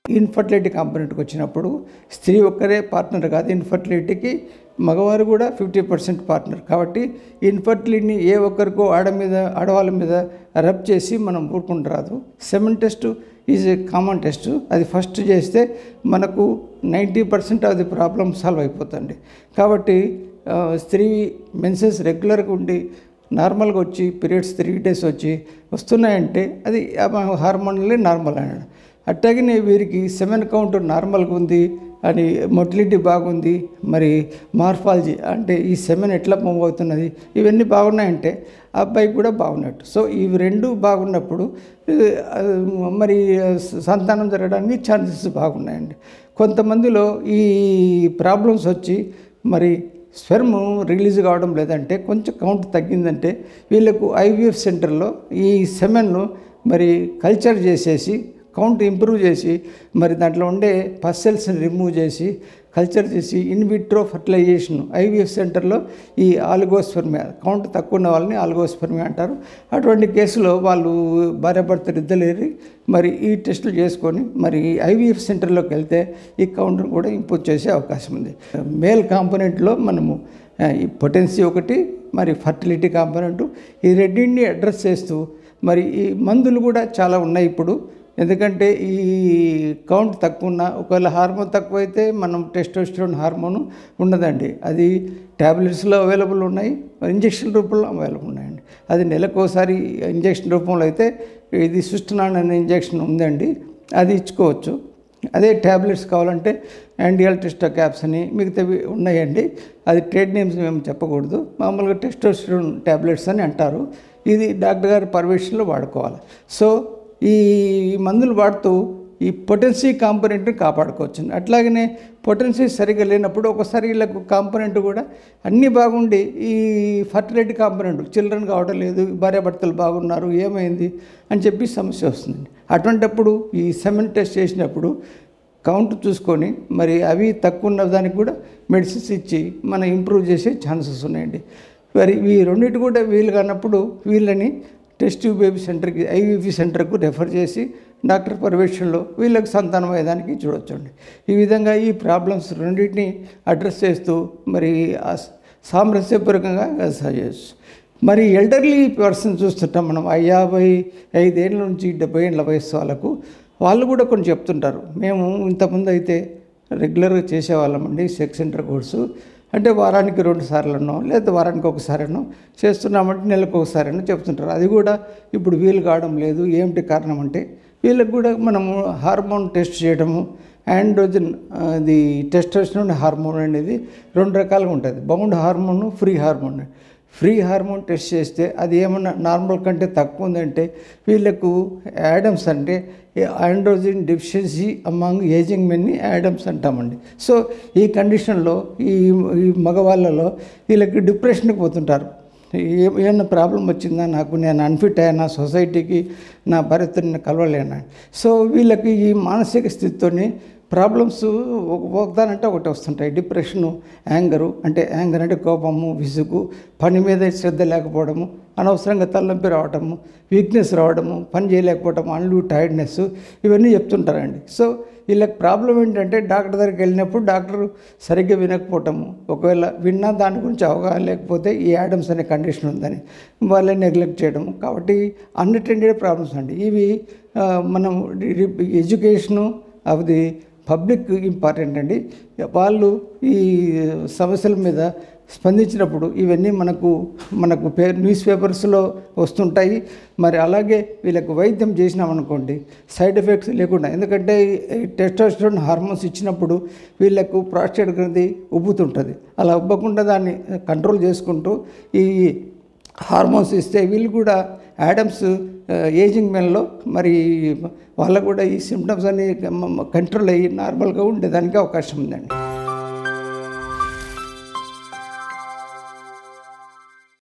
infertility కాంపనెంట్కి వచ్చినప్పుడు స్త్రీ ఒక్కరే పార్ట్నర్ కాదు ఇన్ఫర్టిలిటీకి మగవారు కూడా ఫిఫ్టీ పర్సెంట్ పార్ట్నర్ కాబట్టి ఇన్ఫర్టిలిటీని ఏ ఒక్కరికో ఆడ మీద ఆడవాళ్ళ మీద రబ్ చేసి మనం ఊరుకుంటూ రాదు seven test is a common test అది ఫస్ట్ చేస్తే మనకు ninety percent of the problem solve అయిపోతుంది కాబట్టి ఆ, స్త్రీ మెన్సెస్ రెగ్యులర్గా ఉండి నార్మల్గా వచ్చి పీరియడ్స్ త్రీ డేస్ వచ్చి వస్తున్నాయంటే అది హార్మోనల్లే నార్మల్ అన్నాడు అట్లాగనే వీరికి సెమెన్ కౌంట్ నార్మల్గా ఉంది అని మొటిలిటీ బాగుంది మరి మార్ఫాలజీ అంటే ఈ సెమెన్ ఎట్లా మూవ్ అవుతున్నది ఇవన్నీ బాగున్నాయంటే ఆ అబ్బాయికి కూడా బాగున్నట్టు సో ఇవి రెండు బాగున్నప్పుడు ఆ, మరి సంతానం జరగడానికి ఛాన్సెస్ బాగున్నాయండి కొంతమందిలో ఈ ప్రాబ్లమ్స్ వచ్చి మరి స్పెర్మ్ రిలీజ్ కావడం లేదంటే కొంచెం కౌంట్ తగ్గిందంటే వీళ్ళకు ఐవీఎఫ్ సెంటర్లో ఈ సెమెన్ను మరి కల్చర్ చేసేసి కౌంట్ ఇంప్రూవ్ చేసి మరి దాంట్లో ఉండే పస్సెల్స్ని రిమూవ్ చేసి కల్చర్ చేసి ఇన్ విట్రో ఫర్టిలైజేషన్ ఐవీఎఫ్ సెంటర్లో ఈ ఆల్గోస్పెర్మియా కౌంట్ తక్కువ ఉన్న వాళ్ళని ఆల్గోస్పెర్మియా అంటారు అటువంటి కేసులో వాళ్ళు భార్యాభర్తలు ఇద్దరు మరి ఈ టెస్టులు చేసుకొని మరి ఐవీఎఫ్ సెంటర్లోకి వెళ్తే ఈ కౌంట్ను కూడా ఇంప్రూవ్ చేసే అవకాశం ఉంది మేల్ కాంపోనెంట్లో మనము ఆ, ఈ పొటెన్సీ ఒకటి మరి ఫర్టిలిటీ కాంపోనెంట్ ఈ రెండింటిని అడ్రస్ చేస్తూ మరి ఈ మందులు కూడా చాలా ఉన్నాయి ఇప్పుడు ఎందుకంటే ఈ కౌంట్ తక్కువ ఉన్న ఒకవేళ హార్మోన్ తక్కువైతే మనం టెస్టోస్టిరోన్ హార్మోన్ ఉండదండి అది ట్యాబ్లెట్స్లో అవైలబుల్ ఉన్నాయి ఇంజెక్షన్ రూపంలో అవైలబుల్ ఉన్నాయండి అది నెలకోసారి ఇంజెక్షన్ రూపంలో అయితే ఇది సుస్టనాన్ అనే ఇంజెక్షన్ ఉందండి అది ఇచ్చుకోవచ్చు అదే ట్యాబ్లెట్స్ కావాలంటే యాండియల్ టెస్టో క్యాప్స్ అని మిగతావి ఉన్నాయండి అది ట్రేడ్ నేమ్స్ మేము చెప్పకూడదు మామూలుగా టెస్టోస్టిరోన్ ట్యాబ్లెట్స్ అని అంటారు ఇది డాక్టర్ గారి పర్యవేక్షణలో వాడుకోవాలి సో ఈ మందులు వాడుతూ ఈ పొటెన్సీ కాంపోనెంట్ని కాపాడుకోవచ్చు అట్లాగనే పొటెన్సీ సరిగ్గా లేనప్పుడు ఒకసారి వీళ్ళకు కాంపోనెంట్ కూడా అన్నీ బాగుండి ఈ ఫర్టిలిటీ కాంపోనెంట్ చిల్డ్రన్ కావడం లేదు భార్యాభర్తలు బాగున్నారు ఏమైంది అని చెప్పి సమస్య వస్తుందండి అటువంటప్పుడు ఈ సెమెన్ టెస్ట్ చేసినప్పుడు కౌంట్ చూసుకొని మరి అవి తక్కువ ఉన్న దానికి కూడా మెడిసిన్స్ ఇచ్చి మనం ఇంప్రూవ్ చేసే ఛాన్సెస్ ఉన్నాయండి మరి ఈ రెండింటి కూడా వీలు కానప్పుడు వీళ్ళని టెస్ట్ ట్యూబ్ బేబీ సెంటర్కి ఐవీపీ సెంటర్కు రెఫర్ చేసి డాక్టర్ పర్యవేక్షణలో వీళ్ళకి సంతానం అయ్యేదానికి చూడొచ్చండి ఈ విధంగా ఈ ప్రాబ్లమ్స్ రెండింటిని అడ్రస్ చేస్తూ మరి ఆ సామరస్యపూర్వకంగా చేయొచ్చు మరి ఎల్డర్లీ పర్సన్ చూస్తుంటాం మనం ఆ యాభై ఐదేళ్ళ నుంచి డెబ్బై ఏళ్ళ వయసు వాళ్ళకు వాళ్ళు కూడా కొన్ని చెప్తుంటారు మేము ఇంతకుముందు అయితే రెగ్యులర్గా చేసేవాళ్ళమండి సెక్స్ సెంటర్ కోర్సు అంటే వారానికి రెండు సార్లనో లేదా వారానికి ఒకసారినో చేస్తున్నామంటే నెలకు ఒకసారినో చెప్తుంటారు అది కూడా ఇప్పుడు వీలు కావడం లేదు ఏమిటి కారణం అంటే వీళ్ళకి కూడా మనము హార్మోన్ టెస్ట్ చేయడము ఆండ్రోజన్ అది టెస్టోస్టెరోన్ హార్మోన్ అనేది రెండు రకాలుగా ఉంటుంది bound hormone free hormone free hormone test చేస్తే అది ఏమన్నా నార్మల్ కంటే తక్కువ ఉందంటే వీళ్ళకు యాడమ్స్ అంటే ఆండ్రోజిన్ డెఫిషియన్సీ అమాంగ్ ఏజింగ్ మెన్ని యాడమ్స్ అంటామండి సో ఈ కండిషన్లో ఈ ఈ మగవాళ్ళలో వీళ్ళకి డిప్రెషన్కి పోతుంటారు ఏ ఏమన్నా ప్రాబ్లం వచ్చిందా నాకు నేను అన్ఫిట్ అయ్యానా సొసైటీకి నా భర్తని కలవలేనా సో వీళ్ళకి ఈ మానసిక స్థితితోని ప్రాబ్లమ్స్ ఒకదానంటే ఒకటి వస్తుంటాయి డిప్రెషను యాంగరు అంటే యాంగర్ అంటే కోపము విసుగు పని మీద శ్రద్ధ లేకపోవడము అనవసరంగా తలనొప్పి రావడము వీక్నెస్ రావడము పని చేయలేకపోవడం అన్లు టైర్డ్నెస్ ఇవన్నీ చెప్తుంటారండి సో వీళ్ళకి ప్రాబ్లం ఏంటంటే డాక్టర్ దగ్గరికి వెళ్ళినప్పుడు డాక్టర్ సరిగ్గా వినకపోవటము ఒకవేళ విన్నా దాని గురించి అవగాహన లేకపోతే ఈ యాడమ్స్ అనే కండిషన్ ఉందని వాళ్ళని నెగ్లెక్ట్ చేయడము కాబట్టి అన్అటెండెడ్ ప్రాబ్లమ్స్ అండి ఇవి ఆ, మనం education of the public important అండి వాళ్ళు ఈ సమస్యల మీద స్పందించినప్పుడు ఇవన్నీ మనకు మనకు పే న్యూస్ పేపర్స్లో వస్తుంటాయి మరి అలాగే వీళ్ళకు వైద్యం చేసినామనుకోండి సైడ్ ఎఫెక్ట్స్ లేకుండా ఎందుకంటే ఈ టెస్టోస్టెరోన్ హార్మోన్స్ ఇచ్చినప్పుడు వీళ్ళకు ప్రాస్టేట్ గ్రంథి ఉబ్బుతుంటుంది అలా ఉబ్బకుండా దాన్ని కంట్రోల్ చేసుకుంటూ ఈ హార్మోన్స్ ఇస్తే వీళ్ళు కూడా యాడమ్స్ ఏజింగ్ మెన్లో మరి వాళ్ళకు కూడా ఈ సిమ్టమ్స్ అన్ని కంట్రోల్ అయ్యి నార్మల్గా ఉండేదానికి అవకాశం ఉందండి